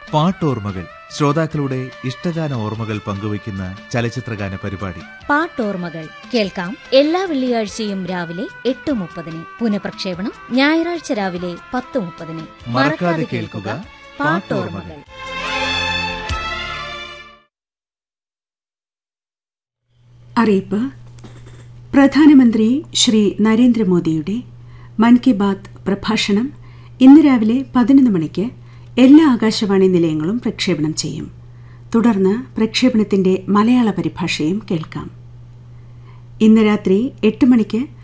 പാട്ടോർമ്മകൾ ശ്രോതാക്കളുടെ ഇഷ്ടഗാന ഓർമ്മകൾ പങ്കുവയ്ക്കുന്ന ചലച്ചിത്രഗാന പരിപാടി പാട്ടോർമ്മകൾ കേൾക്കാം എല്ലാ വെള്ളിയാഴ്ചയും രാവിലെ എട്ട് മുപ്പതിന് പുനഃപ്രക്ഷേപണം ഞായറാഴ്ച രാവിലെ പത്ത് മുപ്പതിന് മറക്കാതെ കേൾക്കുക പാട്ടോർമ്മകൾ അറിയിപ്പ് പ്രധാനമന്ത്രി ശ്രീ നരേന്ദ്രമോദിയുടെ മൻ കി ബാത്ത് പ്രഭാഷണം ഇന്ന് രാവിലെ പതിനൊന്ന് മണിക്ക് എല്ലാ ആകാശവാണി നിലയങ്ങളും പ്രക്ഷേപണം ചെയ്യും തുടർന്ന് പ്രക്ഷേപണത്തിന്റെ മലയാള പരിഭാഷയും കേൾക്കാം ഇന്ന് രാത്രി എട്ട് മണിക്ക്